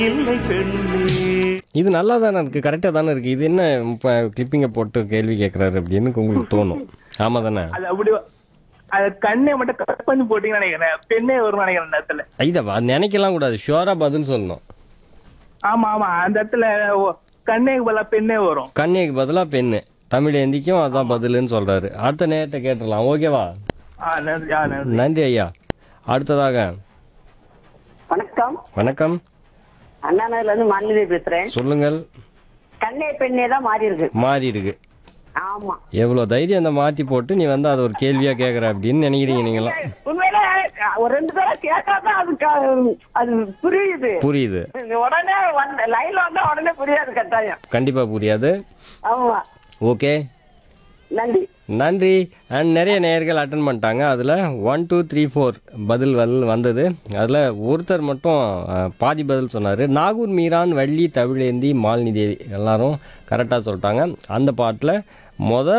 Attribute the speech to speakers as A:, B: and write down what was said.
A: இல்லை பெண்ணே
B: இது நல்லா தானே இருக்குது கரெக்டாக தானே இருக்குது இது என்ன இப்போ கிளிப்பிங்கை போட்டு கேள்வி கேட்குறாரு அப்படின்னு உங்களுக்கு தோணும் ஆமாம் தானே
C: அது அப்படி அது கண்ணை மட்டும் கட் பண்ணி போட்டீங்கன்னு நினைக்கிறேன் பெண்ணே வரும் நினைக்கிறேன் அந்த இடத்துல
B: ஐயா அது நினைக்கலாம் கூடாது ஷுவராக பதில் சொல்லணும்
C: ஆமா ஆமா அந்த இடத்துல ஓ- கண்ணேக்கு பதிலா பெண்ணே வரும்
B: கன்னிக்கு பதிலாக பெண்ணு தமிழ் ஏந்திக்கும் அதான் பதிலுன்னு சொல்கிறாரு அடுத்த நேரத்தை கேட்டுடலாம் ஓகேவா
C: ஆ நன்றி ஆ நன்றி
B: நன்றி ஐயா அடுத்ததாக
D: வணக்கம்
B: வணக்கம்
D: அண்ணா நகர்ல இருந்து மாநில பேசுறேன்
B: சொல்லுங்கள்
D: கண்ணே பெண்ணே தான் மாறி இருக்கு
B: மாறி இருக்கு
D: ஆமா
B: எவ்வளோ தைரியம் அந்த மாற்றி போட்டு நீ வந்து அதை ஒரு கேள்வியாக கேட்குற அப்படின்னு நினைக்கிறீங்க நீங்களாம்
D: உண்மையில ஒரு ரெண்டு தடவை கேட்காதான் அது க- அது புரியுது
B: புரியுது
D: உடனே வந்த லைன்ல வந்தா உடனே புரியாது கட்டாயம்
B: கண்டிப்பாக புரியாது
D: ஆமா
B: ஓகே
D: நன்றி
B: நன்றி அண்ட் நிறைய நேயர்கள் அட்டன் பண்ணிட்டாங்க அதில் ஒன் டூ த்ரீ ஃபோர் பதில் வல் வந்தது அதில் ஒருத்தர் மட்டும் அஹ், பாதி பதில் சொன்னார் நாகூர் மீரான் வள்ளி தமிழேந்தி மாலினி தேவி எல்லாரும் கரெக்டாக சொல்லிட்டாங்க அந்த பாட்டில் மொத